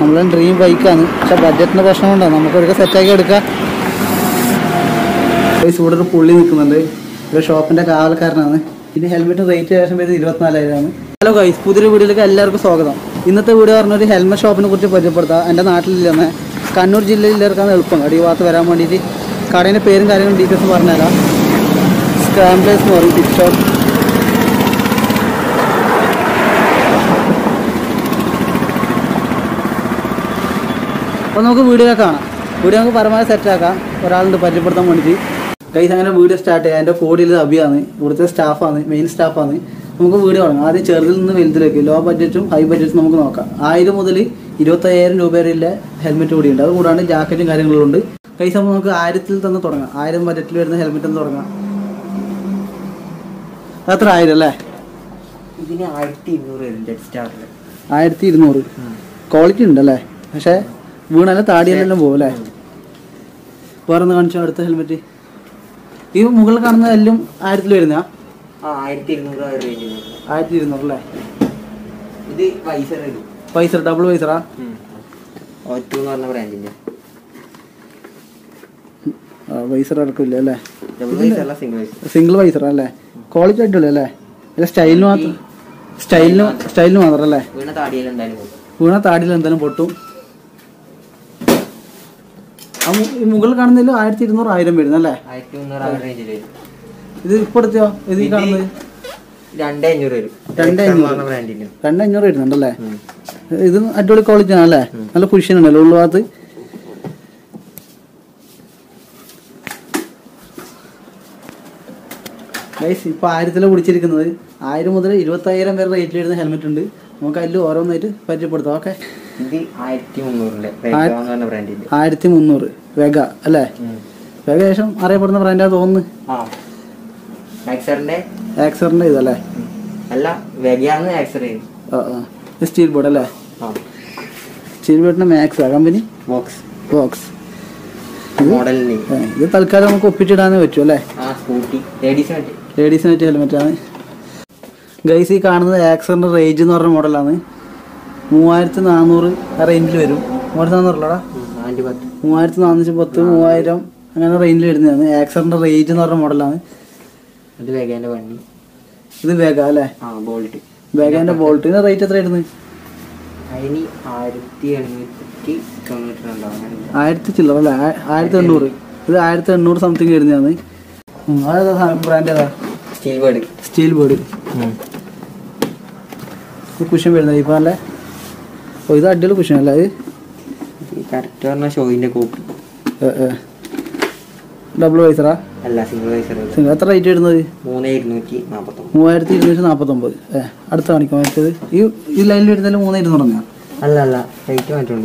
നമ്മളെ ഡ്രീം ബൈക്കാണ് പക്ഷെ ബഡ്ജറ്റിന്റെ പ്രശ്നം കൊണ്ടാണ് നമുക്കൊരു സെറ്റാക്കി എടുക്കാം ഗൈസ് ഇവിടെ ഒരു പുള്ളി നിൽക്കുന്നുണ്ട് ഒരു ഷോപ്പിന്റെ കാവൽക്കാരനാണ് ഇത് ഹെൽമെറ്റ് റേറ്റ് ഏകദേശം വരുന്നത് ഇരുപത്തിനാലായിരമാണ് ഹലോ ഗൈസ് പുതിയൊരു വീഡിയോയിലേക്ക് എല്ലാവർക്കും സ്വാഗതം ഇന്നത്തെ വീഡിയോ പറഞ്ഞ ഒരു ഹെൽമെറ്റ് ഷോപ്പിനെ കുറിച്ച് പരിചയപ്പെടുത്താം എൻ്റെ നാട്ടിലില്ലെന്ന് കണ്ണൂർ ജില്ലയിലേക്കാണ് എളുപ്പം ഈ ഭാഗത്ത് വരാൻ വേണ്ടിയിട്ട് കടേൻ്റെ പേരും കാര്യങ്ങളും ഡീറ്റെയിൽസ് പറഞ്ഞുതരാം സ്ക്രാംബ്ലേസ് എന്ന് പറയും ടിക് ഷോപ്പ് അപ്പോൾ നമുക്ക് വീഡിയോ കാണാം വീഡിയോ നമുക്ക് പരമാവധി സെറ്റാക്കാം ഒരാളുണ്ട് പരിചയപ്പെടുത്താൻ വേണ്ടിയിട്ട് കൈസ് അങ്ങനെ വീഡിയോ സ്റ്റാർട്ട് ചെയ്യാം എൻ്റെ കോടിയിൽ അഭിയാണ് ഇവിടുത്തെ സ്റ്റാഫാണ് മെയിൻ സ്റ്റാഫാണ് നമുക്ക് വീഡിയോ തുടങ്ങാം ആദ്യം ചെറുതിൽ നിന്ന് വലുതിലേക്ക് ലോ ബഡ്ജറ്റും ഹൈ ബഡ്ജറ്റും നമുക്ക് നോക്കാം ആയിരം മുതൽ ഇരുപത്തയ്യായിരം രൂപ വരെയുള്ള ഹെൽമെറ്റ് കൂടിയുണ്ട് അത് കൂടാണ്ട് ജാക്കറ്റും കാര്യങ്ങളും ഉണ്ട് കൈസ് അപ്പോൾ നമുക്ക് ആയിരത്തിൽ തന്നെ തുടങ്ങാം ആയിരം ബഡ്ജറ്റിൽ വരുന്ന ഹെൽമെറ്റ് എന്ന് തുടങ്ങാം അത്ര ആയിരം അല്ലേ ഇതിന് ആയിരത്തി ഇരുന്നൂറ് വരും ജെറ്റ് സ്റ്റാറിൽ ആയിരത്തി ഇരുന്നൂറ് ക്വാളിറ്റി ഉണ്ട് അല്ലേ പക്ഷേ വീണാലും താടിയെല്ലാം പോകും അല്ലേ വേറെ ഒന്ന് കാണിച്ചോ അടുത്ത ഹെൽമെറ്റ് ഈ മുകളിൽ കാണുന്ന എല്ലാം ആയിരത്തിൽ വരുന്ന ആ ആയിരത്തി ഇരുന്നൂറ് ആ റേഞ്ചിൽ ആയിരത്തി ഇരുന്നൂറ് അല്ലേ ഇത് വൈസർ വരും വൈസർ ഡബിൾ വൈസറാ ഓറ്റു എന്ന് പറഞ്ഞ ബ്രാൻഡിന്റെ വൈസർ ഇറക്കില്ല അല്ലേ ഡബിൾ വൈസർ അല്ല സിംഗിൾ വൈസർ സിംഗിൾ വൈസർ അല്ലേ ക്വാളിറ്റി അടിപൊളി അല്ലേ അല്ല സ്റ്റൈലിന് മാത്രം സ്റ്റൈലിന് സ്റ്റൈലിന് മാത്രം അല്ലേ വീണ താടിയിൽ എന്തായാലും പോകും വീണ താടിയിൽ എന്തായാലും പൊട്ടും ആ മു- ഈ മുകളിൽ കാണുന്നതിലും ആയിരത്തി ഇരുന്നൂറ് ആയിരം വരുന്നല്ലേ ആയിരത്തി മുന്നൂറ് ആ റേഞ്ചിൽ വരും ഇത് ഇപ്പൊ എടുത്തോ ഇത് ഈ കാണുന്നത് രണ്ട് അഞ്ഞൂറ് വരും രണ്ട് Exxon എന്ന് അഞ്ഞൂറ്. പറഞ്ഞ ബ്രാൻഡിന്റെ രണ്ട് അഞ്ഞൂറ് വരുന്നുണ്ടല്ലേ ഇത് അടിപൊളി ക്വാളിറ്റി ആണല്ലേ നല്ല കുഷ്യൻ ഉണ്ടല്ലോ ഉള്ളു ഭാഗത്ത് ഗൈസ് ഇപ്പൊ ആയിരത്തിലെ പിടിച്ചിരിക്കുന്നത് ആയിരം മുതൽ ഇരുപത്തയ്യായിരം വരെ റേറ്റിൽ വരുന്ന ഹെൽമെറ്റ് ഉണ്ട് നമുക്ക് അതിൽ ഓരോന്നായിട്ട് പരിചയപ്പെടുത്താം ഓക്കെ ഇത് ആയിരത്തി മുന്നൂറിന്റെ Raycon എന്ന് പറഞ്ഞ ബ്രാൻഡിന്റെ ആയിരത്തി മുന്നൂറ് വെഗ അല്ലേ വെഗ ശേഷം അറിയപ്പെടുന്ന ബ്രാൻഡാ തോന്നുന്നു ആ ആക്സറിന്റെ ആക്സറിന്റെ ഇതല്ലേ അല്ല വെഗയാന്ന് ആക്സർ ചെയ്യും ആ ആ ഇത് സ്റ്റീൽ ബോർഡ് അല്ലേ ആ സ്റ്റീൽ ബോർഡിന്റെ മാക്സാ കമ്പനി ബോക്സ് ബോക്സ് മോഡലിന് ഏ, ഇത് തൽക്കാലം നമുക്ക് ഒപ്പിച്ചിടാനേ പറ്റും അല്ലേ ആ സ്കൂട്ടി ലേഡീസിന് പറ്റി ലേഡീസിനായിട്ട് ഹെൽമെറ്റ് ആണ് ഗൈസ് ഈ കാണുന്നത് ആക്സറിന്റെ റേഞ്ച് എന്ന് പറഞ്ഞ മോഡലാണ് മൂവായിരത്തി നാനൂറ് ആ റേഞ്ചിൽ വരും മൂവായിരത്തി നാനൂറല്ലടാ നാല് പത്ത് മൂവായിരത്തി നാനൂറ്റി പത്ത് മൂവായിരം അങ്ങനെ റേഞ്ചിൽ വരുന്നതാണ് ആക്സറിന്റെ റേഞ്ച് എന്ന് പറഞ്ഞ മോഡലാണ് അത് വെഗേന്റെ വണ്ടി ഇത് വേഗ അല്ലേ ആ ബോൾട്ട് വേഗന്റെ ബോൾട്ടിന് റേറ്റ് എത്ര ആയിരുന്നു അതിന് ആയിരത്തി എണ്ണൂറ്റി തൊണ്ണൂറ്റി രണ്ടാവും അങ്ങനെ ആയിരത്തി ചില്ലറ അല്ലേ ആ- ആയിരത്തി എണ്ണൂറ് ഇത് ആയിരത്തി എണ്ണൂറ് സംതിങ് വരുന്നതാണ് ഉം, അതേതാ ബ്രാൻഡ് ഏതാ steel bird steel board cushion വരുന്നത് ഇപ്പം അല്ലേ ഓ ഇത് അടിപൊളി കുഷൻ അല്ലേ അത് കറക്റ്റ് പറഞ്ഞ ഷോയിന്റെ കോപ്പി ഡബിൾ വൈസറാ അല്ല സിംഗിൾ വൈസർ സിംഗിൾ എത്ര റേറ്റ് വരുന്നത് മൂന്ന് ഇരുന്നൂറ്റി നാൽപ്പത്തൊമ്പത് മൂവായിരത്തി ഇരുന്നൂറ്റി നാൽപ്പത്തൊമ്പത് ഏ അടുത്ത കാണിക്കാൻ പറ്റത് ഈ ഈ ലൈനിൽ വരുന്നതിൽ മൂന്ന് ഇരുന്നൂറ് തന്നെയാണ് അല്ല അല്ല റേറ്റ് മാറ്റമുണ്ട്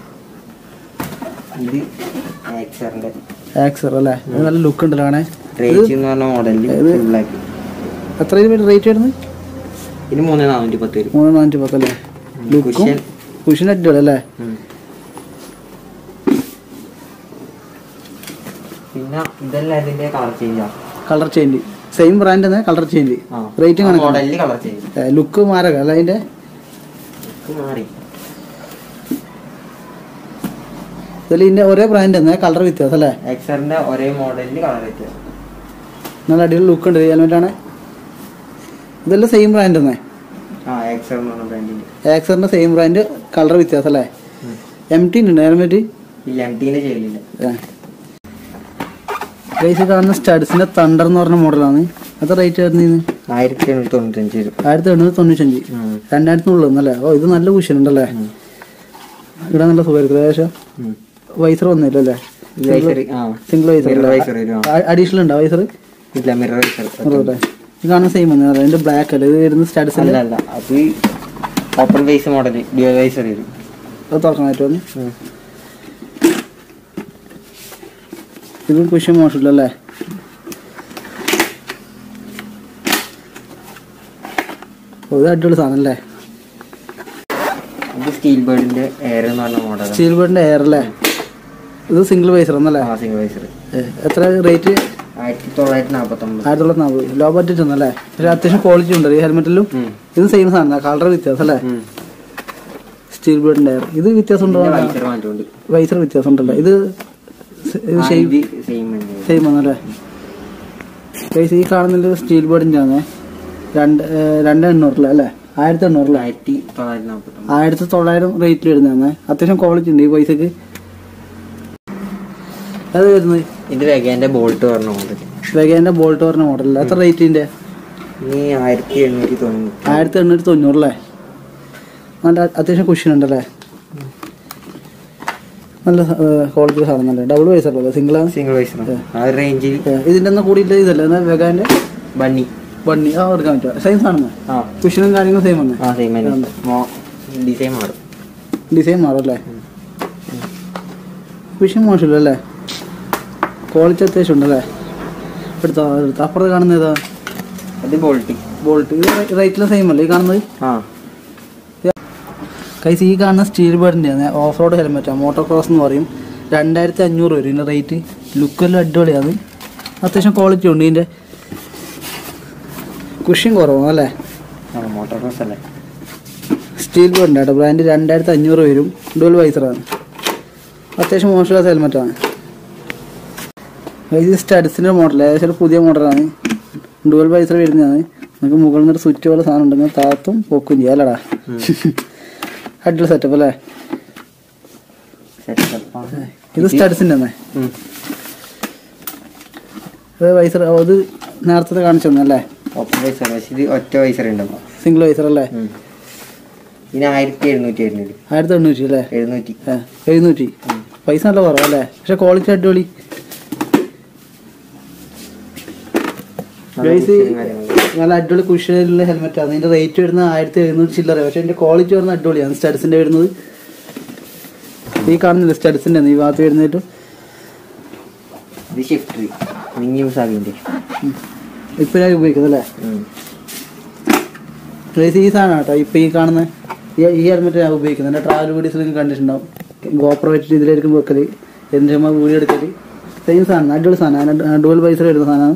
ഇത് ആക്സറിന്റെ ആക്സർ അല്ലേ അത് നല്ല ലുക്ക് ഉണ്ടല്ലോ കാണേ റേറ്റ് എന്ന് പറഞ്ഞ മോഡലിൽ ഇത് ബ്ലാക്ക് എത്ര റേറ്റ് വരുന്നത് ഇത് മൂന്ന് നാനൂറ്റി പത്ത് വരും മൂന്ന് നാനൂറ്റി പത്തല്ലേ ലുക്കും കുഷ്യൻ കുഷൻ അടിപൊളി അല്ലേ ഉം. പിന്നെ ഇതെല്ലാം ഇതിന്റെ കളർ ചേഞ്ച് ആണ് കളർ ചേഞ്ച് സെയിം ബ്രാൻഡ് തന്നെ കളർ ചേഞ്ച് റേറ്റും കണക്കാണ് മോഡലിൽ കളർ ചേഞ്ച് ലുക്ക് മാരക അല്ല അതിന്റെ മാറി ഇതിൽ ഇതിന്റെ ഒരേ ബ്രാൻഡ് തന്നെ കളർ വ്യത്യാസം അല്ലേ എക്സറിന്റെ ഒരേ മോഡലിൽ കളർ വ്യത്യാസം നല്ല അടിപൊളി ലുക്ക് ഉണ്ട് ഹെൽമെറ്റ് ആണ് ഇതെല്ലാം സെയിം ബ്രാൻഡ് തന്നെ ആ എക്സർ എന്ന് പറഞ്ഞ ബ്രാൻഡിന്റെ ആക്സറിന്റെ സെയിം ബ്രാൻഡ് കളർ വ്യത്യാസം അല്ലേ എം ടി ഉണ്ട് ഹെൽമെറ്റ് ഇല്ല എം ടീന്റെ ചെയ്യലില്ല ഗൈസ് കാണുന്ന സ്റ്റഡ്സിന്റെ തണ്ടർ എന്ന് പറഞ്ഞ മോഡലാണ് അത് റേറ്റ് വരുന്നത് ആയിരത്തി എണ്ണൂറ്റി തൊണ്ണൂറ്റഞ്ച് വരും ആയിരത്തി എണ്ണൂറ്റി തൊണ്ണൂറ്റഞ്ച് ഉം. രണ്ടായിരത്തിനുള്ളിൽ ഒന്നല്ലേ ഓ ഇത് നല്ല കുഷൻ ഉണ്ടല്ലേ ഇവിടെ നല്ല സുഖമായിരിക്കും ഏകദേശം ഉം. വൈസർ ഒന്നുമില്ല അല്ലേ വൈസർ ആ സിംഗിൾ വൈസർ മിറർ വൈസർ വരും ആ. അഡീഷണൽ ഉണ്ടോ വൈസർ ഇല്ല മിറർ വൈസർ ഇത് കാണുന്ന സെയിം ആണ് അതിന്റെ ബ്ലാക്ക് അല്ലേ ഇത് വരുന്ന സ്റ്റഡ്സിൽ അല്ല അല്ല അത് open base model dual visor വരും അത് തുറക്കാൻ പറ്റുമോ ഉം. ഇത് കുഷൻ മോശമില്ലല്ലേ ഓ ഇത് അടിപൊളി സാധനം അല്ലേ ഇത് സ്റ്റീൽ ബേർഡിന്റെ എയർ എന്ന് പറഞ്ഞ മോഡലാണ് സ്റ്റീൽ ബേർഡിന്റെ എയർ അല്ലേ ഇത് സിംഗിൾ വൈസർ എന്നല്ലേ ആ സിംഗിൾ വൈസർ ഏ, എത്ര റേറ്റ് ആയിരത്തി തൊള്ളായിരത്തി നാൽപ്പത്തൊമ്പത് ആയിരത്തി തൊള്ളായിരത്തി നാൽപ്പത് ലോ ബഡ്ജറ്റ് ഒന്നല്ലേ പക്ഷെ അത്യാവശ്യം ക്വാളിറ്റി ഉണ്ട് ഈ ഹെൽമെറ്റിലും ഉം. ഇത് സെയിം സാധനം കളർ വ്യത്യാസം അല്ലേ ഉം. സ്റ്റീൽ ബേർഡിന്റെ ടയർ ഇത് വ്യത്യാസം ഉണ്ടോ വൈസർ മാറ്റമുണ്ട് വൈസർ വ്യത്യാസം ഉണ്ടല്ലോ ഇത് ഷേപ്പ് സെയിം തന്നെ സെയിം ആണല്ലേ ഗൈസ് ഈ കാണുന്നത് സ്റ്റീൽ ബേർഡിന്റെ ആണ് രണ്ട് ഏഹ്, രണ്ട് എണ്ണൂറില് അല്ലേ ആയിരത്തി എണ്ണൂറില് ആയിരത്തി തൊള്ളായിരത്തി നാൽപ്പത്തി ആയിരത്തി തൊള്ളായിരം റേറ്റിൽ വരുന്നതാണ് അത്യാവശ്യം ക്വാളിറ്റി ഉണ്ട് ഈ പൈസക്ക് അത് വരുന്നത് ഇത് വെഗേന്റെ ബോൾട്ട് പറഞ്ഞ മോഡൽ വെഗേന്റെ ബോൾട്ട് പറഞ്ഞ മോഡൽ എത്ര റേറ്റിന്റെ ഇനി ആയിരത്തി എണ്ണൂറ്റി തൊണ്ണൂറ് ആയിരത്തി എണ്ണൂറ്റി തൊണ്ണൂറ് അല്ലേ നല്ല അത്യാവശ്യം കുഷൻ ഉണ്ടല്ലേ നല്ല ക്വാളിറ്റി സാധനം നല്ല ഡബിൾ പൈസ ഉള്ളൂ സിംഗിൾ ആണ് സിംഗിൾ വൈസർ ആ ഒരു റേഞ്ചിൽ ഇതിന്റെ ഒന്നും കൂടിയില്ല ഇതല്ലേ എന്നാൽ വെഗാന്റെ ബണ്ണി വണ്ണി ആ എടുക്കാൻ പറ്റുക സെയിം സാധനം ആ കുഷനും കാര്യങ്ങളും സെയിം ആണ് ആ സെയിം തന്നെ ഡിസൈൻ മാറും ഡിസൈൻ മാറും അല്ലേ കുഷൻ മോശമില്ല അല്ലേ ക്വാളിറ്റി അത്യാവശ്യം ഉണ്ടല്ലേ എടുത്തോ എടുത്തോ അപ്പുറത്ത് കാണുന്നത് ഏതാ അത് ബോൾട്ട് ബോൾട്ട് ഇത് റേറ്റിലും സെയിം അല്ലേ ഈ കാണുന്നത് ആ കൈസ് ഈ കാണുന്ന സ്റ്റീൽ ബേർഡിൻ്റെ ഓഫ് റോഡ് ഹെൽമെറ്റാണ് മോട്ടോർ ക്രോസ് എന്ന് പറയും രണ്ടായിരത്തി അഞ്ഞൂറ് വരും ഇതിൻ്റെ റേറ്റ് ലുക്കെല്ലാം അടിപൊളിയാണ് അത്യാവശ്യം ക്വാളിറ്റി ഉണ്ട് ഇതിൻ്റെ കുഷ്യൻ കുറവാണ് അല്ലേ ആ മോട്ടോർ ക്രോസ് അല്ലേ സ്റ്റീൽ ബേർഡിൻ്റെ കേട്ടോ ബ്രാൻഡ് രണ്ടായിരത്തി അഞ്ഞൂറ് വരും ഡുവൽ വൈസറാണ് അത്യാവശ്യം മോശമില്ലാത്ത ഹെൽമെറ്റാണ് ഇത് സ്റ്റഡ്സിൻ്റെ മോഡൽ ഏകദേശം ഒരു പുതിയ മോഡലാണ് ഡുവൽ വൈസർ വരുന്നതാണ് നമുക്ക് മുകളിൽ നിന്ന് സ്വിച്ച് പോലെ സാധനം ഉണ്ടെങ്കിൽ താത്തും പൊക്കും ചെയ്യാം അല്ലടാ അടിപൊളി സെറ്റപ്പ് അല്ലേ സെറ്റപ്പാണ് ഇത് സ്റ്റഡ്സിൻ്റെ തന്നെ ഇത് വൈസർ അത് നേരത്തെ കാണിച്ചു തന്നല്ലേ ഒപ്പം വൈസർ പക്ഷേ ഇത് ഒറ്റ വൈസർ ഉണ്ടല്ലോ സിംഗിൾ വൈസർ അല്ലേ ഇതിന് ആയിരത്തി എഴുന്നൂറ്റി വരുന്നുണ്ട് ആയിരത്തി എണ്ണൂറ്റി അല്ലേ എഴുന്നൂറ്റി ഏ, എഴുന്നൂറ്റി പൈസ നല്ല കുറവല്ലേ പക്ഷെ ക്വാളിറ്റി അടിപൊളി നല്ല Guys, കുഷ്യനും കാര്യങ്ങളും. നല്ല അടിപൊളി കുഷ്യനുള്ള ഹെൽമെറ്റ് ആണ് ഇതിന്റെ റേറ്റ് വരുന്നത് ആയിരത്തി എഴുന്നൂറ്റി ചില്ലറ പക്ഷെ ഇതിന്റെ ക്വാളിറ്റി വരുന്നത് അടിപൊളിയാണ് സ്റ്റഡ്സിന്റെ വരുന്നത് ഈ കാണുന്നില്ല സ്റ്റഡ്സിന്റെ ഈ ഭാഗത്ത് വരുന്നിട്ട് ഇത് ഷിഫ്റ്റ് മിനി യൂസ് ആകിൻ്റെ ഇപ്പൊ ഞാൻ ഉപയോഗിക്കുന്നത് അല്ലേ ഗൈസ് ഈ സാധനം കേട്ടോ ഇപ്പൊ ഈ കാണുന്ന ഈ- ഈ ഹെൽമെറ്റ് ഞാൻ ഉപയോഗിക്കുന്നത് എൻ്റെ ട്രാവൽ വീഡിയോസിലൊക്കെ കണ്ടിട്ടുണ്ടാവും ഗോപ്രോ വെച്ചിട്ട് ഇതിലായിരിക്കും വെക്കല് എന്ത് നമ്മൾ വീഡിയോ എടുക്കല് സെയിം സാധനം അടിപൊളി സാധനം ഡുവൽ പൈസ വരുന്ന സാധനമാണ്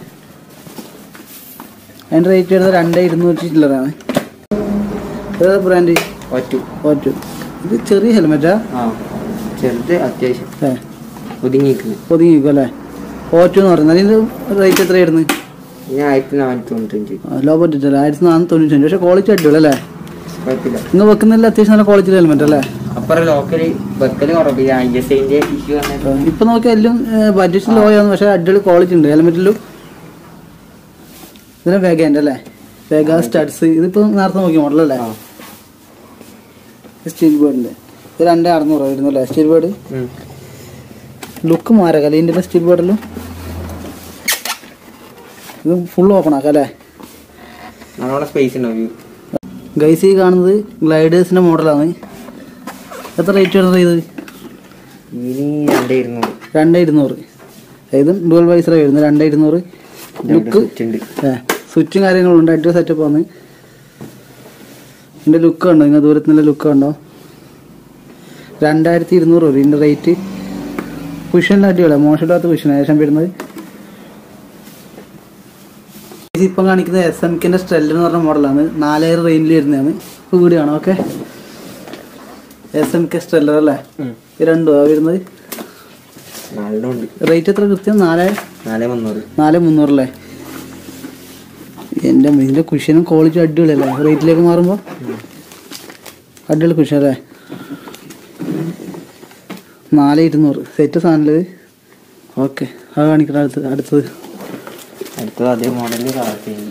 അതിൻ്റെ റേറ്റ് വരുന്നത് രണ്ട് ഇരുന്നൂറ്റി ചില്ലറാണ് ഏതാ ബ്രാൻഡ് ഒറ്റ ഓറ്റു ഇത് ചെറിയ ഹെൽമെറ്റാ ആ ചെറുത് അത്യാവശ്യം ഏ ഒതുങ്ങിയിരിക്കുന്നു ഒതുങ്ങിക്കും അല്ലേ ഓറ്റു എന്ന് പറയുന്നത് അതിൻ്റെ റേറ്റ് എത്രയായിരുന്നു ഇതിന് ആയിരത്തി നാനൂറ്റി തൊണ്ണൂറ്റഞ്ച് ലോ ബഡ്ജറ്റ് അല്ലേ ആയിരത്തി നാനൂറ്റി തൊണ്ണൂറ്റഞ്ച് പക്ഷേ ക്വാളിറ്റി അടിപൊളി അല്ലേ കുഴപ്പമില്ല നിങ്ങൾ വെക്കുന്നില്ല അത്യാവശ്യം നല്ല ക്വാളിറ്റി ഹെൽമെറ്റ് അല്ലേ അപ്പുറം ലോക്കല് വെക്കല് കുറവില്ല ഐ എസ് ഐന്റെ ഇഷ്യൂ വന്നിട്ട് ഇപ്പൊ നോക്കിയാൽ എല്ലാം ബഡ്ജറ്റ് ലോ ആണ് പക്ഷെ അടിപൊളി ക്വാളിറ്റി ഉണ്ട് ഹെൽമെറ്റിലും ഇതിന് വേഗൻ്റെ അല്ലേ വേഗ സ്റ്റഡ്സ് ഇതിപ്പോ നേരത്തെ നോക്കിയ മോഡൽ അല്ലേ ആ. സ്റ്റീൽ ബേർഡിന്റെ ഇത് രണ്ടേ അറുന്നൂറ് വരുന്നു അല്ലേ സ്റ്റീൽ ബേർഡ് ഉം. ലുക്ക് മാറാം അല്ലേ ഇതിൻ്റെ സ്റ്റീൽ ബേർഡിലും ഇത് ഫുൾ ഓപ്പൺ ആക്കാം അല്ലേ നല്ലോണം സ്പേസ് ഉണ്ടാവും വ്യൂ ഗൈസ് ഈ കാണുന്നത് ഗ്ലൈഡേഴ്സിന്റെ മോഡലാണ് എത്ര റേറ്റ് വരുന്നത് ഇത് ഇനി രണ്ടേ ഇരുന്നൂറ് രണ്ട് ഇരുന്നൂറ് ഇതും ഡുവൽ വൈസറാണ് വരുന്നത് രണ്ട് ഇരുന്നൂറ് ലുക്ക് സ്വിച്ച് ഉണ്ട് സ്വിച്ചും കാര്യങ്ങളും ഉണ്ട് അടിപൊളി സെറ്റപ്പ് ആണ് ഇതിന്റെ ലുക്ക് ഉണ്ടോ നിങ്ങൾ ദൂരത്തിൻ്റെ ലുക്ക് ഉണ്ടോ രണ്ടായിരത്തി ഇരുന്നൂറ് വരും ഇതിന്റെ റേറ്റ് കുഷനിൽ അടിപൊളിയാണ് മോശമില്ലാത്ത കുഷൻ ഏകദേശം വരുന്നത് ഇത് ഇപ്പം കാണിക്കുന്നത് എസ് എം കെന്റെ സ്റ്റെല്ലർ എന്ന് പറഞ്ഞ മോഡലാണ് നാലായിരം റേഞ്ചിൽ വരുന്നതാണ് ഇപ്പോൾ വീഡിയോ ആണ് okay S M K stellar അല്ലേ ഇത് രണ്ടും വരുന്നത് നാലെണ്ണം ഉണ്ട് റേറ്റ് എത്ര കൃത്യം നാല് നാല് മുന്നൂറ് നാല് മുന്നൂറല്ലേ എൻ്റെ ഇതിൻ്റെ കുഷ്യനും ക്വാളിറ്റി അടിപൊളിയല്ലേ റേറ്റിലേക്ക് മാറുമ്പോൾ അടിപൊളി കുഷൻ അല്ലേ നാല് ഇരുന്നൂറ് സെറ്റ് സാധനമില്ല ഓക്കെ അത് കാണിക്കണം അടുത്ത് അടുത്തത് അടുത്തത് അതേ മോഡലിൽ colour change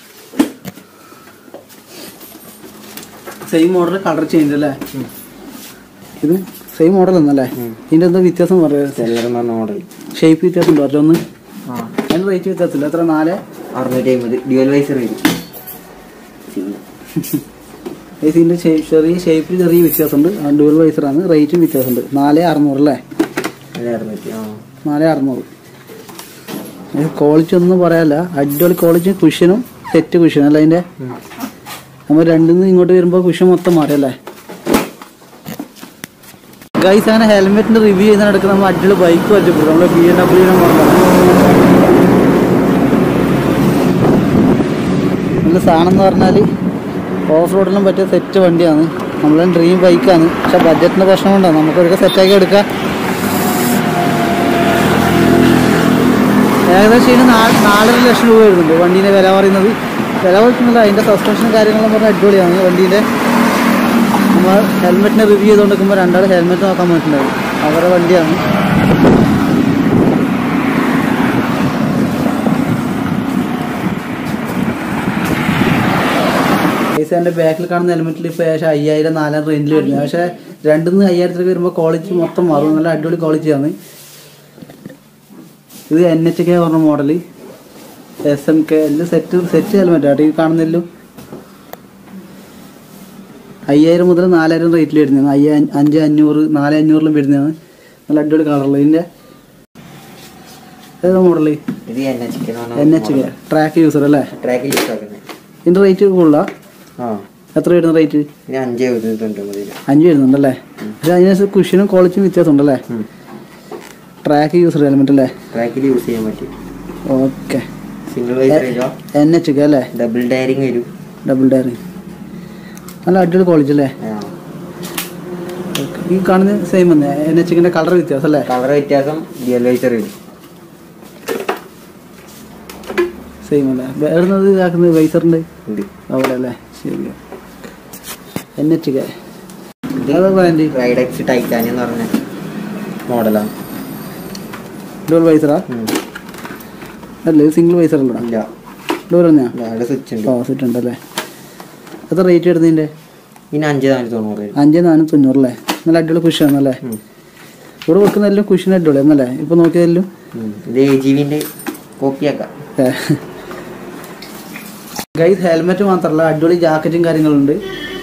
same model colour change അല്ലേ ഇത് സെയിം മോഡൽ ഒന്നല്ലേ ഇതിൻ്റെ എന്താ വ്യത്യാസം പറയാം സെല്ലർ പറഞ്ഞ മോഡൽ ഷേപ്പ് വ്യത്യാസം ഉണ്ടോ അല്ല ഒന്ന് ആ അതിന് റേറ്റ് വ്യത്യാസമില്ല എത്ര നാല് അറുന്നൂറ്റി അമ്പത് ഡ്യുവൽ വൈസർ വരും ഇതിൻ്റെ ചെറിയ ഷേപ്പിൽ ചെറിയ വ്യത്യാസമുണ്ട് ഡുവൽ വൈസറാണ് റേറ്റും വ്യത്യാസമുണ്ട് നാല് അറുന്നൂറ് അല്ലേ അല്ല അറുന്നൂറ്റി ആ നാല് അറുന്നൂറ് ക്വാളിറ്റി ഒന്നും പറയാല്ല അടിപൊളി ക്വാളിറ്റി കുഷ്യനും സെറ്റ് കുഷ്യനും അല്ല അതിൻ്റെ നമ്മൾ രണ്ടിൽ നിന്ന് ഇങ്ങോട്ട് വരുമ്പോൾ കുഷ്യൻ മൊത്തം മാറിയല്ലേ ഗൈസ് അങ്ങനെ ഹെൽമെറ്റിന്റെ റിവ്യൂ ചെയ്യുന്നതിനിടയ്ക്ക് നമ്മൾ അടിപൊളി ബൈക്ക് വെച്ചപ്പെടും നമ്മുടെ ബി എം ഡബ്ല്യൂനെ മോഡലാണ് നല്ല സാധനം എന്ന് പറഞ്ഞാൽ ഓഫ് റോഡിലും പറ്റിയ സെറ്റ് വണ്ടിയാണ് നമ്മളെ ഡ്രീം ബൈക്കാണ് പക്ഷെ ബഡ്ജറ്റിന്റെ പ്രശ്നം കൊണ്ടാണ് നമുക്കൊക്കെ സെറ്റാക്കി എടുക്കാം ഏകദേശം ഇതിന് നാ- നാലര ലക്ഷം രൂപ വരുന്നുണ്ട് വണ്ടീൻ്റെ വില പറയുന്നത് വില പറയുന്നില്ല അതിൻ്റെ സസ്പെൻഷനും കാര്യങ്ങളും പറഞ്ഞാൽ അടിപൊളിയാണ് വണ്ടീൻ്റെ നമ്മൾ ഹെൽമെറ്റിനെ റിവ്യൂ ചെയ്തുകൊണ്ടിരിക്കുമ്പോൾ രണ്ടാൾ ഹെൽമെറ്റ് നോക്കാൻ പോയിട്ടുണ്ടായിരുന്നു അവരുടെ വണ്ടിയാണ് പൈസ എൻ്റെ ബാക്കിൽ കാണുന്ന ഹെൽമെറ്റിൽ ഇപ്പോൾ ഏകദേശം അയ്യായിരം നാലായിരം റേഞ്ചിൽ വരുന്നത് പക്ഷേ രണ്ടിൽ നിന്ന് അയ്യായിരത്തിലേക്ക് വരുമ്പോൾ ക്വാളിറ്റി മൊത്തം മാറും നല്ല അടിപൊളി ക്വാളിറ്റിയാണ് ഇത് എൻ എച്ച് കെ പറഞ്ഞ മോഡൽ എസ് എം കെ എല്ലാം സെറ്റ് സെറ്റ് ഹെൽമെറ്റ് ആട്ടോ ഈ കാണുന്നല്ലോ അയ്യായിരം മുതൽ നാലായിരം റേറ്റിൽ വരുന്നതാണ് അയ്യ അഞ്ച് അഞ്ഞൂറ് നാല് അഞ്ഞൂറിലും വരുന്നതാണ് നല്ല അടിപൊളി കളറുള്ള ഇതിൻ്റെ ഏതാ മോഡൽ ഇത് N H K N H K track user അല്ലേ ട്രാക്കിൽ യൂസ് ആക്കുന്നത് ഇതിൻ്റെ റേറ്റ് കൂടുതലാണ് ആ എത്ര വരുന്ന റേറ്റ് ഇത് അഞ്ച് എഴുപത്തിട്ടുണ്ട് മതി അഞ്ച് വരുന്നുണ്ടല്ലേ പക്ഷേ അതിനനുസരിച്ച് കുഷനും ക്വാളിറ്റിയും വ്യത്യാസമുണ്ടല്ലേ ട്രാക്ക് യൂസർ ഹെൽമെറ്റ് അല്ലേ ട്രാക്കിൽ യൂസ് ചെയ്യാൻ പറ്റും ഓക്കെ സിംഗിൾ വൈസ് റേജോ എൻ എച്ച് കെ അല്ലേ ഡബിൾ ഡയറിങ് വരും ഡബിൾ ഡയറി നല്ല അടിപൊളി ക്വാളിറ്റി അല്ലേ ആ Okay. ഈ കാണുന്ന സെയിം തന്നെ എൻ എച്ച് കെൻ്റെ കളർ വ്യത്യാസം അല്ലേ കളർ വ്യത്യാസം റിയൽ വൈസർ വരും സെയിം അല്ലേ വേറുന്നത് ഇതാക്കുന്നത് വൈസറിൻ്റെ ഉണ്ട് അവിടെ അല്ലേ ശരി എൻ എച്ച് കെ അതാ ബ്രാൻഡ് റൈഡക്സ് ടൈറ്റാനിയം എന്ന് പറഞ്ഞ മോഡലാണ് ഡോൾ വൈസറാ അല്ലേ സിംഗിൾ വൈസർ അല്ലടാ ഇല്ല ഡോൾ തന്നെയാ ഇല്ല, അവിടെ സ്വിച്ച് ഉണ്ട് ഓ സെറ്റ് ഉണ്ടല്ലേ എത്ര റേറ്റ് വരുന്നതിൻ്റെ പിന്നെ അഞ്ച് നാനൂറ്റി തൊണ്ണൂറ് വരും അഞ്ച് നാനൂറ്റി തൊണ്ണൂറല്ലേ നല്ല അടിപൊളി കുഷാണല്ലേ ഉം. ഇവിടെ വെക്കുന്നതെല്ലാം കുഷൻ അടിപൊളി എന്നല്ലേ ഇപ്പൊ നോക്കിയതെല്ലാം ഉം. ഇത് എ ജി വിൻ്റെ കോപ്പിയാക്കാം ഗൈസ് ഹെൽമെറ്റ് മാത്രമല്ല അടിപൊളി ജാക്കറ്റും കാര്യങ്ങളുണ്ട്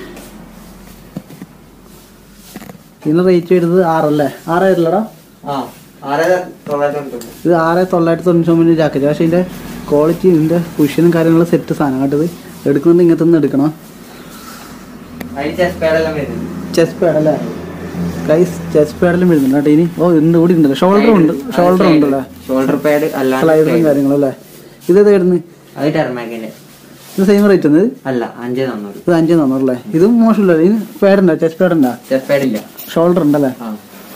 ഇതിന് റേറ്റ് വരുന്നത് ആറല്ലേ ആറായിരല്ലടാ ആ ആറ് തൊള്ളായിരത്തി തൊണ്ണൂറ്റി ഇത് ആറ് തൊള്ളായിരത്തി തൊണ്ണൂറ്റി ഒമ്പതിൻ്റെ ജാക്കറ്റ് പക്ഷേ ഇതിൻ്റെ ക്വാളിറ്റി ഇതിൻ്റെ കുഷനും കാര്യങ്ങളും സെറ്റ് സാധനം കേട്ടത് എടുക്കുന്നുണ്ട് ഇങ്ങനത്തെ നിന്ന് എടുക്കണം അതിന് ചെസ് പാഡെല്ലാം വരുന്നത് ചെസ്റ്റ് പാഡ് അല്ലേ ഗൈസ് ചെസ്റ്റ് പാഡിലും വരുന്നുണ്ട് കേട്ടോ ഇനി ഓ ഉണ്ട് ഇവിടെ ഉണ്ടല്ലോ ഷോൾഡറും ഉണ്ട് ഷോൾഡർ ഉണ്ടല്ലേ ഷോൾഡർ പാഡ് അല്ലാണ്ട് സ്ലൈഡറും slide. കാര്യങ്ങളും അല്ലേ ഇതേത് വരുന്നത് അത് ടെർമാക്കിന്റെ ഇത് സെയിം റേറ്റ് ഉണ്ട് അല്ല അഞ്ച് നാന്നൂറ് ഇത് അഞ്ച് തന്നൂറല്ലേ ഇതും മോശമില്ല ഇതിന് പാഡുണ്ടോ ചെസ്റ്റ് പാഡുണ്ടോ ചെസ് പാഡ് ഇല്ല ഷോൾഡർ ഉണ്ടല്ലേ ആ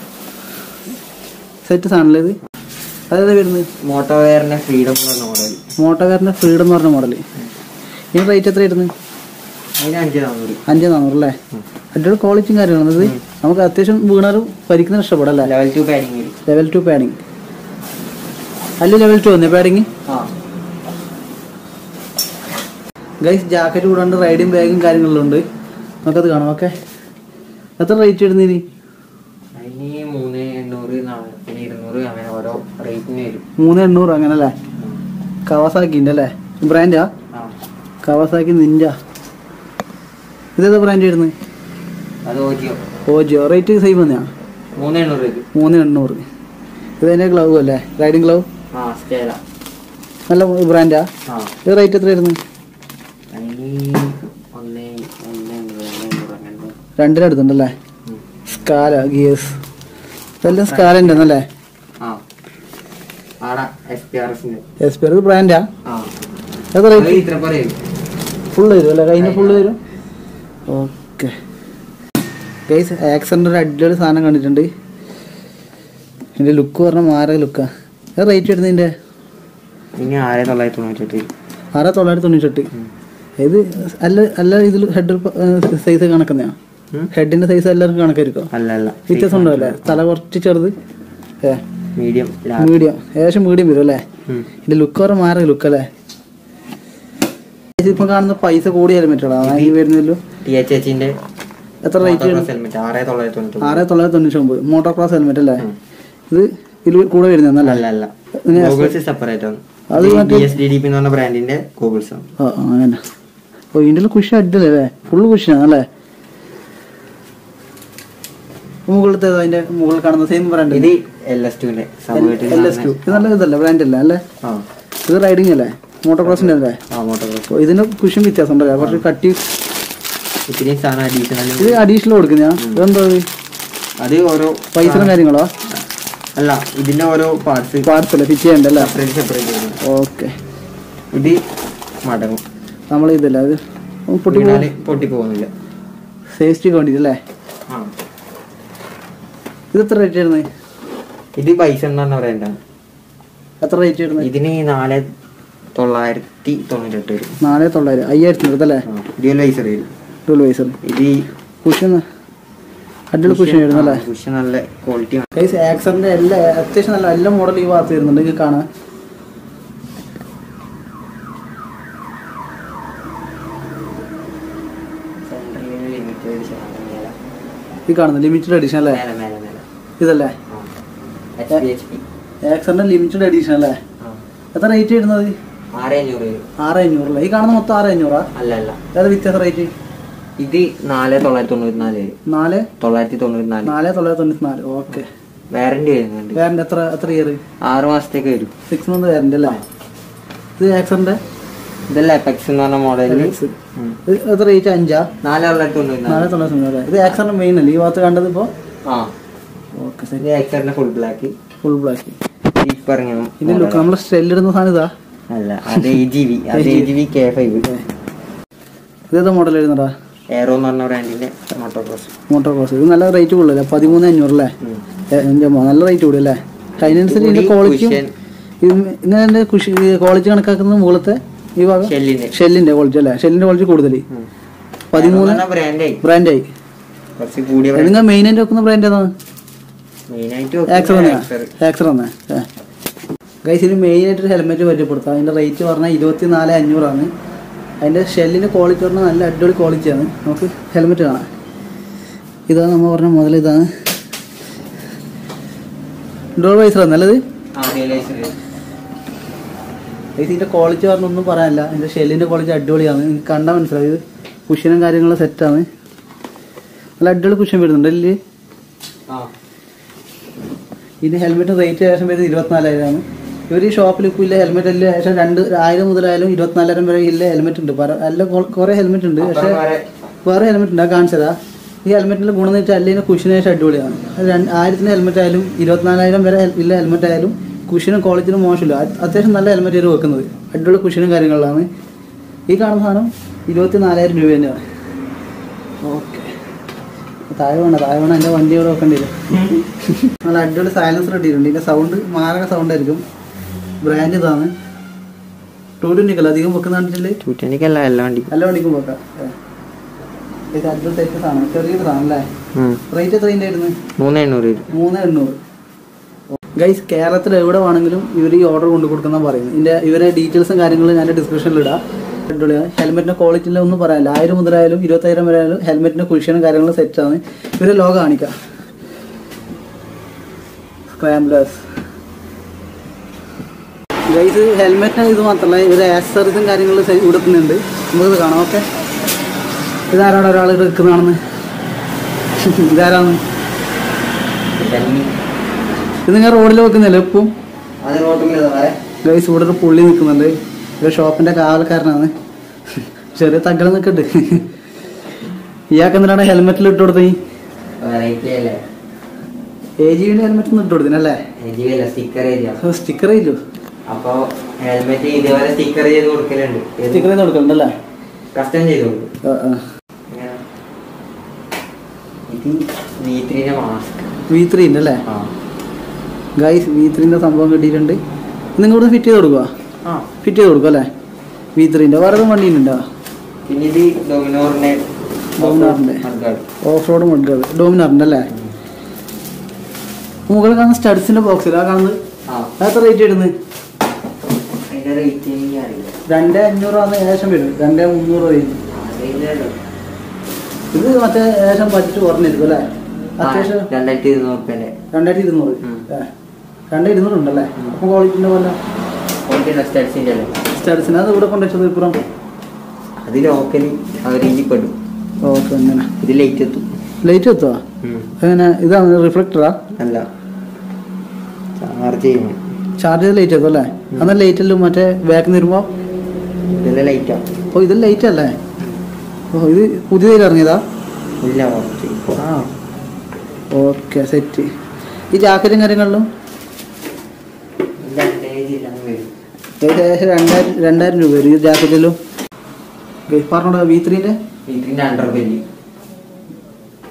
സെറ്റ് സാധനമല്ലേ ഇത് അതേതാ വരുന്നത് മോട്ടോ വെയറിന്റെ ഫ്രീഡം എന്ന് പറഞ്ഞ മോഡൽ മോട്ടോകാരൻ്റെ ഫ്രീഡം എന്ന് പറഞ്ഞ മോഡൽ ഇതിന് റേറ്റ് എത്ര വരുന്നത് അതിന് അഞ്ച് നാന്നൂറ് അഞ്ച് നാന്നൂറല്ലേ അടിപൊളി ക്വാളിറ്റിയും കാര്യങ്ങളാണ് ഇത് നമുക്ക് അത്യാവശ്യം വീണാലും പരിക്കുന്ന ഇഷ്ടപ്പെടല്ലേ ലെവൽ ടു പാഡിങ് വരും ലെവൽ ടു പാഡിങ് അല്ല ലെവൽ ടു വന്നേ പാഡിങ് ആ ഗൈസ് ജാക്കറ്റ് കൂടാണ്ട് റൈഡിങ് ബാഗും കാര്യങ്ങളെല്ലാം ഉണ്ട് നമുക്കത് കാണാം ഓക്കെ എത്ര റേറ്റ് വരുന്നതിന് അതിന് മൂന്ന് എണ്ണൂറ് നാ- പിന്നെ ഇരുന്നൂറ് അങ്ങനെ ഓരോ റേറ്റിന് വരും മൂന്ന് എണ്ണൂറ് അങ്ങനെ അല്ലേ കവാസാക്കിൻ്റെ അല്ലേ ബ്രാൻഡാ ആ കവാസാക്കി നിഞ്ച ഇതേതാ ബ്രാൻഡ് വരുന്നത് അത് ഓജിയോ ഓജിയോ റേറ്റ് സെയിം തന്നെയാണ് മൂന്ന് എണ്ണൂറ് വരും മൂന്ന് എണ്ണൂറ് ഇത് തന്നെ ഗ്ലൗ അല്ലേ റൈഡിങ് ഗ്ലൗ ആ സ്റ്റേല നല്ല ബ്രാൻഡാ ആ ഇത് റേറ്റ് എത്ര വരുന്നത് അതിന് ഒന്ന് ഒന്ന് എണ്ണൂറ് ഒന്ന് എണ്ണൂറ് അങ്ങനെ രണ്ടിനടുത്തുണ്ടല്ലേ ഉം. സ്കാല ഗിയേഴ്സ് ഇതെല്ലാം സ്കാല ഉണ്ടെന്നല്ലേ ആ ആടാ എസ് പി ആർ എസിന്റെ എസ് പി ഇത് ബ്രാൻഡാ ആ എത്ര അത് റേറ്റ് ഇത്ര പോലെ വരും ഫുള്ള് വരും അല്ലേ കയ്യിൽ ഫുള്ള് വരും ഓക്കെ ഗൈസ് ആക്സറിൻ്റെ ഒരു അടിപൊളി സാധനം കണ്ടിട്ടുണ്ട് ഇതിൻ്റെ ലുക്ക് പറഞ്ഞാൽ മാറ ലുക്കാ ഏത് റേറ്റ് വരുന്നതിൻ്റെ ഇനി ആയിരത്തി തൊള്ളായിരത്തി തൊണ്ണൂറ്റെട്ട് ആറ് തൊള്ളായിരത്തി തൊണ്ണൂറ്റെട്ട് ഇത് അല്ല അല്ല ഇതിൽ ഹെഡ് സൈസ് കണക്കുന്നതാ ഉം? ഹെഡിൻ്റെ സൈസ് എല്ലാവർക്കും കണക്കായിരിക്കും അല്ല അല്ല വ്യത്യാസം ഉണ്ടോ അല്ലേ തല കുറച്ച് ചെറുത് ഏ മീഡിയം മീഡിയം ഏകദേശം മീഡിയം വരും അല്ലേ ഇതിന്റെ ലുക്ക് പറഞ്ഞാൽ മാറി ലുക്ക് അല്ലേ ഇപ്പം കാണുന്ന പൈസ കൂടി ഹെൽമെറ്റാണ് ഈ വരുന്നല്ലോ ടി എച്ച് എച്ചിന്റെ എത്ര റേറ്റ് ഹെൽമെറ്റ് ആറ് തൊള്ളായിരത്തി തൊണ്ണൂറ്റി ആറ് തൊള്ളായിരത്തി തൊണ്ണൂറ്റി ഒമ്പത് മോട്ടോർ ക്രോസ് ഹെൽമെറ്റ് അല്ലേ ഉം. ഇത് ഇതിൽ കൂടെ വരുന്നല്ലേ അല്ല അല്ല ഇതിന് ഗൂഗിൾസ് സെപ്പറേറ്റ് ആണ് അത് മറ്റേ- B S D D P എന്ന് പറഞ്ഞ ബ്രാൻഡിന്റെ ഗൂഗിൾസ് ആണ് ആ ആ, അങ്ങനെ ഓ ഇതിൻ്റെ കുഷി അടിപൊളിയല്ലേ ഫുള്ള് കുഷിയാണ് അല്ലേ മുകളിലത്തെ അതിന്റെ മുകളിൽ കാണുന്ന സെയിം ബ്രാൻഡ് ഇത് എൽ എസ് ടുവിന്റെ എൽ എസ് ടു ഇത് നല്ല ഇതല്ലേ ബ്രാൻഡ് അല്ലേ അല്ലേ ആ ഇത് റൈഡിങ് അല്ലേ മോട്ടോർ ക്രോസിന്റെ അല്ലേ ആ മോട്ടോർ അപ്പോൾ ഇതിന് കുഷൻ വ്യത്യാസം ഉണ്ടല്ലേ കുറച്ച് കട്ടി ഇത്രയും സാധനം അഡീഷണൽ ഇത് അഡീഷണൽ കൊടുക്കുന്ന ഇതെന്താ ഇത്? അത് ഓരോ പൈസയും കാര്യങ്ങളോ അല്ല ഇതിന്റെ ഓരോ പാർട്സ് പാർട്സ് അല്ലേ ഫിറ്റ് ചെയ്യണ്ടല്ലേ സെപ്പറേറ്റ് സെപ്പറേറ്റ് വരുന്നു ഓക്കെ ഇത് മടങ്ങും നമ്മൾ ഇതല്ല അത് പൊട്ടി വീണാല് പൊട്ടി പോകുന്നില്ല സേഫ്റ്റിക്ക് വേണ്ടിയിട്ട് അല്ലേ ആ ഇത് എത്ര റേറ്റ് ആയിരുന്നു ഇത് പൈസ എന്നാണ് പറയണ്ട എത്ര റേറ്റ് ആയിരുന്നു ഇതിന് നാല് തൊള്ളായിരത്തി തൊണ്ണൂറ്റെട്ട് വരും നാല് തൊള്ളായിരം അയ്യായിരത്തി അടുത്തല്ലേ ഡ്യൂൽ വൈസർ വരും ഡബിൾ വൈസർ ഇത് ഈ കുഷൻ അടിപൊളി കുഷൻ ആയിരുന്നു അല്ലേ കുഷൻ നല്ല ക്വാളിറ്റി ഗൈസ് ആക്സറിന്റെ എല്ലാ അത്യാവശ്യം നല്ല എല്ലാ മോഡൽ ഈ ഭാഗത്ത് വരുന്നുണ്ട് നിങ്ങൾക്ക് കാണാൻ ഈ കാണുന്നത് ലിമിറ്റഡ് എഡിഷൻ അല്ലേ ഇതല്ലേ ആക്സറിന്റെ ലിമിറ്റഡ് എഡിഷൻ അല്ലേ എത്ര റേറ്റ് വരുന്നത് ആറ് അഞ്ഞൂറ് വരും ആറ് അഞ്ഞൂറല്ലേ ഈ കാണുന്ന മൊത്തം ആറ് അഞ്ഞൂറാ അല്ല അല്ല ഏതാ വ്യത്യാസം റേറ്റ് ഇത് നാല് തൊള്ളായിരത്തി തൊണ്ണൂറ്റി നാല് വരും നാല് തൊള്ളായിരത്തി തൊണ്ണൂറ്റി നാല് നാല് തൊള്ളായിരത്തി തൊണ്ണൂറ്റി നാല് ഓക്കെ വാറന്റി വരുന്നുണ്ട് വേറെ എത്ര എത്ര ഇയർ ആറ് മാസത്തേക്ക് വരും സിക്സ് മന്ത് വേറൻ്റെ അല്ലേ ഇത് ആക്സറിന്റെ ഇതല്ല എപെക്സ് എന്ന് പറഞ്ഞ മോഡലിൽ ഇത് എത്ര റേറ്റ് അഞ്ചാ നാല് തൊള്ളായിരത്തി തൊണ്ണൂറ്റി നാല് നാല് തൊള്ളായിരത്തി തൊണ്ണൂറ് ഇത് ആക്സറിന്റെ മെയിൻ അല്ലേ ഈ ഭാഗത്ത് കണ്ടത് ഇപ്പോൾ ആ ഓക്കെ ശരി ഇത് എക്സറിന്റെ ഫുൾ ബ്ലാക്ക് ഫുൾ ബ്ലാക്ക് ഇപ്പൊ ഇറങ്ങിയ ഇതിന്റെ ലുക്ക് നമ്മൾ സ്റ്റെല്ലിടുന്ന സാധനം ഇതാ അല്ല അത് എ ജി വി അത് A G V K five ഇതേതാ മോഡൽ വരുന്നടാ എയറോ എന്ന് പറഞ്ഞ ബ്രാൻഡിന്റെ മോട്ടോർ ക്രോസ് മോട്ടോർ ക്രോസ് ഇത് നല്ല റേറ്റ് കൂടുതലല്ലേ പതിമൂന്ന് അഞ്ഞൂറ് അല്ലേ ഏ, എൻ്റെ മോൻ നല്ല റേറ്റ് കൂടുതൽ അല്ലേ അതിനനുസരിച്ച് ഇതിന്റെ ക്വാളിറ്റിയും ഇങ്ങനെ കുഷി ക്വാളിറ്റി കണക്കാക്കുന്നത് മുകളത്തെ ഈ ഭാഗം ഷെല്ലിന്റെ ഷെല്ലിന്റെ ക്വാളിറ്റി അല്ലേ ഷെല്ലിന്റെ ക്വാളിറ്റി കൂടുതൽ പതിമൂന്ന് ബ്രാൻഡായി ബ്രാൻഡായി കുറച്ച് കൂടിയ നിങ്ങൾ മെയിൻ ആയിട്ട് വെക്കുന്ന ബ്രാൻഡ് ഏതാണ് മെയിനായിട്ട് ആക്സർ തന്നെയാ ആക്സർ തന്നെ ഗൈസ് ഇതിന് മെയിൻ ആയിട്ട് ഹെൽമെറ്റ് പരിചയപ്പെടുത്താം അതിന്റെ റേറ്റ് പറഞ്ഞാൽ ഇരുപത്തി നാല് അഞ്ഞൂറാണ് അതിന്റെ ഷെല്ലിന്റെ ക്വാളിറ്റി പറഞ്ഞാൽ നല്ല അടിപൊളി ക്വാളിറ്റിയാണ് നമുക്ക് ഹെൽമെറ്റ് കാണാം ഇതാണ് നമ്മൾ പറഞ്ഞ മുതൽ ഇതാണ് ഡോർ വൈസറാണ് നല്ലത് ഗൈസ് ഇതിന്റെ ക്വാളിറ്റി പറഞ്ഞ ഒന്നും പറയാനില്ല ഇതിന്റെ ഷെല്ലിന്റെ ക്വാളിറ്റി അടിപൊളിയാണ് നിങ്ങൾക്ക് കണ്ടാൽ മനസ്സിലാവും ഇത് കുഷ്യനും കാര്യങ്ങളും സെറ്റാണ് നല്ല അടിപൊളി കുഷ്യൻ വരുന്നുണ്ട് അല്ലേ ഇതിന് ഹെൽമെറ്റ് റേറ്റ് ഏകദേശം വരുന്നത് ഇരുപത്തിനാലായിരമാണ് ഇവർ ഈ ഷോപ്പിൽ ഇപ്പോൾ ഇല്ല ഹെൽമെറ്റ് എല്ലാം ഏകദേശം രണ്ട് ആയിരം മുതലായാലും ഇരുപത്തിനാലായിരം വരെ ഇല്ല ഹെൽമെറ്റ് ഉണ്ട് പല എല്ലാം കൊ- കുറേ ഹെൽമെറ്റ് ഉണ്ട് പക്ഷേ വേറെ ഹെൽമെറ്റ് ഉണ്ട് ആ കാണിച്ചതാ ഈ ഹെൽമെറ്റിന്റെ ഗുണം എന്ന് വെച്ചാൽ അല്ലെങ്കിൽ കുഷിന് ശേഷം അടിപൊളിയാണ് അത് രണ്ട് ആയിരത്തിന് ഹെൽമെറ്റ് ആയാലും ഇരുപത്തിനാലായിരം വരെ ഹെൽ- ഇല്ല ഹെൽമെറ്റ് ആയാലും കുഷിനും ക്വാളിറ്റിനും മോശമില്ല അത് അത്യാവശ്യം നല്ല ഹെൽമെറ്റ് ആയിരുന്നു വെക്കുന്നത് അടിപൊളി കുഷിനും കാര്യങ്ങളിലാണ് ഈ കാണുന്ന സാധനം ഇരുപത്തി നാലായിരം രൂപ തന്നെയാണ് ഓക്കെ താഴെ വേണ്ട താഴെ വേണം എൻ്റെ വണ്ടി ഇവിടെ വെക്കേണ്ടി വരും നല്ല അടിപൊളി സൈലൻസർ ഇട്ടിട്ടുണ്ട് ഇതിൻ്റെ സൗണ്ട് മാരക സൗണ്ട് ആയിരിക്കും ബ്രാൻഡ് ഇതാണ് ടൂ ട്വൻറ്റിക്കല്ല അധികം വെക്കുന്ന കണ്ടിട്ടില്ലേ ടൂറ്റനിക്കല്ല എല്ലാ വണ്ടി നല്ല വണ്ടിക്കും വെക്കാം ഏ. ഇത് അടിപൊളി ടൈപ്പ് സാധനം ചെറിയൊരു സാധനം അല്ലേ റേറ്റ് എത്ര ഇതിൻ്റെ ആയിരുന്നു മൂന്ന് എണ്ണൂറ് വരും മൂന്ന് എണ്ണൂറ് ഗൈസ് കേരളത്തിൽ എവിടെ വേണമെങ്കിലും ഇവർ ഈ ഓർഡർ കൊണ്ടു കൊടുക്കുന്ന പറയുന്നത് ഇതിൻ്റെ ഇവരെ ഡീറ്റെയിൽസും കാര്യങ്ങളും ഞാൻ ഡിസ്ക്രിപ്ഷനിൽ ഇടാം അടിപൊളിയാണ് ഹെൽമെറ്റിൻ്റെ ക്വാളിറ്റിയിൽ ഒന്നും പറയാനില്ല ആയിരം മുതലായാലും ഇരുപത്തായിരം വരെ ആയാലും ഹെൽമെറ്റിൻ്റെ കുഷ്യനും കാര്യങ്ങളും സെറ്റാണ് ഇവരെ ലോഗോ കാണിക്കാം സ്ക്രാംബ്ലേഴ്സ് ഗൈസ് ഹെൽമെറ്റിന് ഇത് മാത്രമല്ല ഇവർ ആക്സസറീസും കാര്യങ്ങളും സെ- ഇവിടെ തന്നെ ഉണ്ട് നമുക്കിത് കാണാം ഓക്കെ ഇതാരാണ് ഒരാൾ എടുക്കുന്നതാണെന്ന് ഇതാരാണ് ഇത് നിങ്ങൾ റോഡിൽ വെക്കുന്നില്ല ഇപ്പം അത് റോട്ടിൽ ഗൈസ് ഇവിടെ ഒരു പുള്ളി നിൽക്കുന്നുണ്ട് ഒരു ഷോപ്പിന്റെ കാവൽക്കാരനാണ് ചെറിയ തగ్గല നിൽക്കുന്നുണ്ട് ഇയാൾക്ക് എന്തിനാണ് ഹെൽമെറ്റിൽ ഇട്ട് കൊടുത്തത് വെറൈറ്റി അല്ലേ എ ജിയുടെ ഹെൽമെറ്റ് ഒന്നും ഇട്ട് കൊടുത്തിനല്ലേ എജിയല്ല സ്റ്റിക്കർ ഏരിയ സ്റ്റിക്കർ ഇല്ലോ അപ്പൊ ഹെൽമെറ്റ് ഇതേപോലെ സ്റ്റിക്കർ ചെയ്ത് കൊടുക്കലുണ്ട് സ്റ്റിക്കർ ചെയ്ത് കൊടുക്കണ്ടല്ലേ കസ്റ്റം ചെയ്ത് കൊടുക്കും ആ, ആ. ഇങ്ങനെ. ഇത് വി ത്രീന്റെ മാസ്ക് വി ത്രീ ഉണ്ട് അല്ലേ ആ ഗൈസ് വി ത്രീൻ്റെ സംഭവം കിട്ടിയിട്ടുണ്ട് നിങ്ങൾ ഇവിടെ ഫിറ്റ് ചെയ്ത് കൊടുക്കുക ആ ഫിറ്റ് ചെയ്ത് കൊടുക്കുക അല്ലേ വി ത്രീൻ്റെ വേറെ ഏതും വണ്ടി ഉണ്ടോ പിന്നെ ഇത് ഡൊമിനോറിന്റെ ഡൊമിനോറിന്റെ. മഡ്ഗാർഡ്. ഓഫ് റോഡ് മഡ്കൾ ഡോമിനാറിൻ്റെ അല്ലേ മുകളിൽ കാണുന്ന സ്റ്റഡ്സിൻ്റെ ബോക്സിൽ ആ കാണുന്നത് ആ അത് എത്ര റേറ്റ് ഇടുന്നത് അതിന്റെ റേറ്റ് എനിക്ക് അറിയില്ല രണ്ട് അഞ്ഞൂറാണ് ഏകദേശം വരും രണ്ട് മുന്നൂറ് വരും അറിയില്ലല്ലോ. ഇത് മറ്റേ ഏകദേശം ബഡ്ജറ്റ് കുറഞ്ഞിരിക്കും അല്ലേ ആ, അത്യാവശ്യം രണ്ടായിരത്തി ഇരുന്നൂറ് റുപ്യന്റെ രണ്ടായിരത്തി ഇരുന്നൂറ് ഉം. ഏ. രണ്ട് ഇരുന്നൂറ് ഉണ്ടല്ലേ അപ്പം ക്വാളിറ്റിൻ്റെ പോലെ സ്റ്റഡ്സിന്റെ അല്ലേ സ്റ്റഡ്സിന് അത് ഇവിടെ കൊണ്ടുവച്ചത് ഇപ്പുറം അത് ലോക്കലി അവർ ഇനി പെടും ഓക്കെ അങ്ങനെ ഇത് ലേറ്റ് എത്തും ലൈറ്റ് എത്തുവാ അങ്ങനെ ഇതാണ് റിഫ്ലക്ടറാ അല്ല ചാർജ് ചെയ്യണം ചാർജ് ചെയ്ത് ലൈറ്റ് എത്തും അല്ലേ അന്നേരം ലൈറ്റ് എല്ലാം മറ്റേ ബാക്കിൽ നിന്ന് വരുമ്പോൾ ഇതെല്ലാം ലൈറ്റാ ഓ ഇത് ലൈറ്റ് അല്ലേ ഓ ഇത് പുതിയതായി ഇറങ്ങിയതാ ഇല്ല കുറച്ച് ആ ഓക്കെ സെറ്റ് ഈ ജാക്കറ്റും കാര്യങ്ങളിലും ഏകദേശം രണ്ടായിരം രണ്ടായിരം രൂപ വരും ഈ ജാക്കറ്റിലും പറഞ്ഞോടാ വി ത്രീൻ്റെ വീട്ടിന്റെ under belly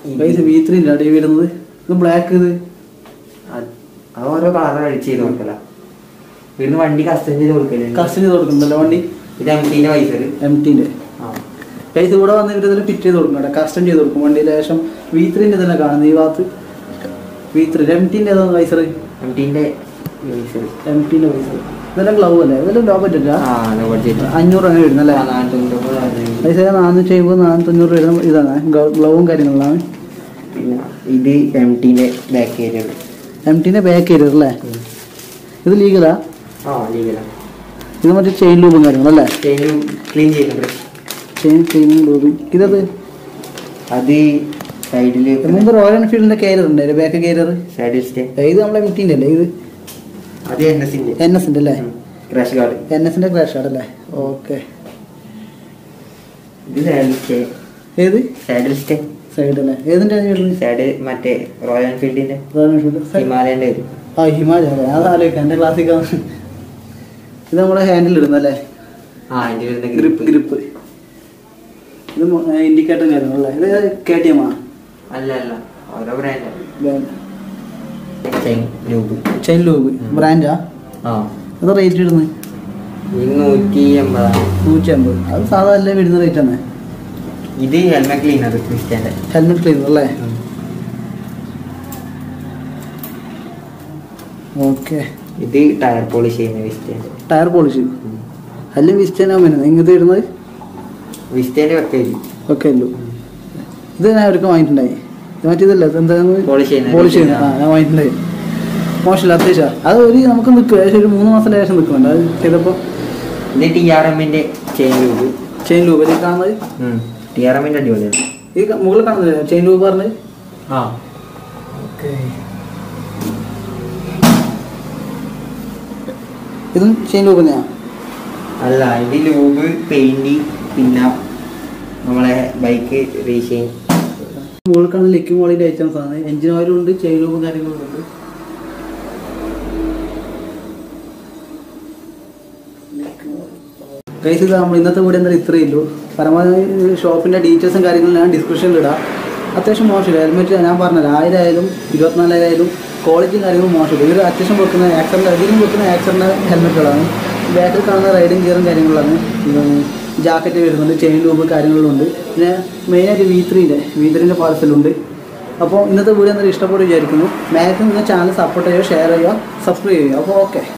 guys V three ഇല്ല അടി വരുന്നത് ഇത് ബ്ലാക്ക് ഇത് അത് അത് ഓരോ കളർ അടിച്ച് ചെയ്ത് കൊടുക്കല ഇവിടുന്ന് വണ്ടി കസ്റ്റം ചെയ്ത് കൊടുക്കല് കസ്റ്റഡി കൊടുക്കുന്നുണ്ടല്ലോ വണ്ടി ഇത് എം ടീൻ്റെ പൈസ എം ടിന്റെ ആ ഗൈസ് ഇവിടെ വന്ന് ഇവർ ഇതിൽ ഫിറ്റ് ചെയ്ത് കൊടുക്കും കസ്റ്റം ചെയ്ത് കൊടുക്കും വണ്ടിയിൽ ശേഷം വി ത്രീൻ്റെ തന്നെ കാണുന്നത് ഈ ഭാഗത്ത് വി ത്രീ എം ടിൻ്റെ ഏതാണ് പൈസ എം ടീൻ്റെ പൈസ എം ടിൻ്റെ പൈസ ഇതെല്ലാം ഗ്ലൗ അല്ലേ ഇതെല്ലാം ലോ ബഡ്ജറ്റ് ആ ലോ ബഡ്ജറ്റ് അഞ്ഞൂറ് അങ്ങനെ വരുന്നല്ലേ നാനൂറ്റൊമ്പത് പൈസ നാനൂറ്റി അമ്പത് നാനൂറ്റഞ്ഞൂറ് വരുന്ന ഇതാണ് ഗ്ലൗവും കാര്യങ്ങളാണ് പിന്നെ ഇത് എം ടീൻ്റെ ബാക്ക് ഏരിയ ഉണ്ട് എം ടിൻ്റെ ബാക്ക് ഏരിയ അല്ലേ ഇത് ലീഗലാ ആ ലീഗലാണ് ഇത് മറ്റേ ചെയിൻ ലൂബും കാര്യങ്ങളല്ലേ ചെയിനും ക്ലീൻ ചെയ്യുന്നുണ്ട് ചെയിൻ ചെയിനും ലൂബും ഇതത് അത് സൈഡിൽ മുമ്പ് റോയൽ എൻഫീൽഡിന്റെ കാരിയർ ഉണ്ടായിരുന്നു ബാക്ക് കാരിയർ സൈഡിൽ സ്റ്റേ ഇത് നമ്മളെ എം ടിൻ്റെ അല്ലേ ഇത് അത് എൻ എസിൻ്റെ എൻ എസിൻ്റെ അല്ലേ ക്രാഷ് ഗാർഡ് എൻ എസിൻ്റെ ക്രാഷ് ആടല്ലേ ഓക്കെ ഇത് സൈഡിൽ സ്റ്റേ ഏത് സൈഡിൽ സ്റ്റേ സൈഡ് അല്ലേ ഏതിൻ്റെ വരുന്നത് സൈഡ് മറ്റേ റോയൽ എൻഫീൽഡിന്റെ റോയൽ എൻഫീൽഡ് ഹിമാലയന്റെ വരും ആ ഹിമാലയ അല്ലേ അത് ആലോചിക്കാം എൻ്റെ ക്ലാസ്സിക്കാണ് ഇത് നമ്മുടെ ഹാൻഡിൽ ഇടുന്നല്ലേ ആ അതിന്റെ വരുന്ന ഗ്രിപ്പ് ഗ്രിപ്പ് ഗ്രിപ്പ് ഇത് ഇൻഡിക്കേറ്ററും കാര്യങ്ങളല്ലേ ഇത് കെ ടി എം ആ അല്ല അല്ല ഓരോ brand chain lube chain lube ബ്രാൻഡാ ആ അത് റേറ്റ് ഇടുന്നത് ഇത് നൂറ്റി എൺപതാണ് നൂറ്റി അമ്പത് അത് സാധാരണ വരുന്ന റേറ്റ് ആണ് ഇത് ഹെൽമെറ്റ് ക്ലീനർ ക്രിസ്ത്യന്റെ ഹെൽമെറ്റ് ക്ലീനർ അല്ലേ ഓക്കെ ഇത് ടയർ പോളിഷ് ചെയ്യുന്ന വിസ്റ്റേന്റെ ടയർ പോളിഷ് അല്ലെങ്കിൽ വിസ്റ്റേനാ വരുന്നത് ഇങ്ങനത്തെ വരുന്നത് വിസ്റ്റേന്റെ വെക്കേജ് ഒക്കെ ഉള്ളൂ ഇത് ഞാൻ അവർക്ക് വാങ്ങിയിട്ടുണ്ടായി ഇത് മറ്റേതല്ല എന്താണ് Polish ചെയ്യുന്നത്. പോളിഷ് ചെയ്യുന്നത് ആ ഞാൻ വാങ്ങിയിട്ടുണ്ടായി മോശമില്ല അത്യാവശ്യം അത് ഒരു നമുക്ക് നിൽക്കും ഏകദേശം ഒരു മൂന്ന് മാസം ശേഷം നിൽക്കുന്നുണ്ട് അത് ചെയ്തപ്പോൾ ഇത് ടി ആർ എമ്മിന്റെ ചെയിൻ ലൂബ് ചെയിൻ ലൂബ് ഇതിൽ കാണുന്നത് ടി ആർ എമ്മിന്റെ അടിപൊളിയാണ് ഈ ക- മുകളിൽ കാണുന്നത് ചെയിൻ ലൂബ് പറഞ്ഞത് ആ ഓക്കെ ഇതും ചെയിൻ ലൂബ് തന്നെയാണ് അല്ല ഇത് ലൂബ് പെയിന്റ് പിന്നെ നമ്മളെ ബൈക്ക് റീഷെയിൻ മുകളിൽ കാണുന്ന ലിക്വിഡ് മോളിൻ്റെ ഐറ്റംസ് ആണ് എഞ്ചിൻ ഓയിലും ഉണ്ട് ചെയിൻ ലൂബും കാര്യങ്ങളും ഉണ്ട് ഗൈസ് ഇത് നമ്മൾ ഇന്നത്തെ വീഡിയോ എന്തായാലും ഇത്രയേ ഉള്ളൂ പരമാവധി ഷോപ്പിൻ്റെ ഡീറ്റെയിൽസും കാര്യങ്ങളും ഞാൻ ഡിസ്ക്രിപ്ഷനിൽ ഇടാം അത്യാവശ്യം മോശമില്ല ഹെൽമെറ്റ് ഞാൻ പറഞ്ഞത് ആയിരം ആയാലും ഇരുപത്തിനാലായാലും ക്വാളിറ്റിയും കാര്യങ്ങളും മോശമില്ല ഇതൊരു അത്യാവശ്യം വെക്കുന്ന ആക്സറിൻ്റെ അധികം വെക്കുന്ന ആക്സറിൻ്റെ ഹെൽമെറ്റുകളാണ് ബാക്കിൽ കാണുന്ന റൈഡിങ് ഗിയറും കാര്യങ്ങളാണ് ജാക്കറ്റ് വരുന്നുണ്ട് ചെയിൻ ലൂബ് കാര്യങ്ങളുണ്ട് പിന്നെ മെയിനായിട്ട് വി ത്രീൻ്റെ വി ത്രീൻ്റെ പാർസലുണ്ട് അപ്പോൾ ഇന്നത്തെ വീഡിയോ എന്തായാലും ഇഷ്ടപ്പെടുക വിചാരിക്കുന്നു മാക്സിമം നിങ്ങൾ ചാനൽ സപ്പോർട്ട് ചെയ്യുക ഷെയർ ചെയ്യുക സബ്സ്ക്രൈബ് ചെയ്യുക അപ്പോൾ ഓക്കെ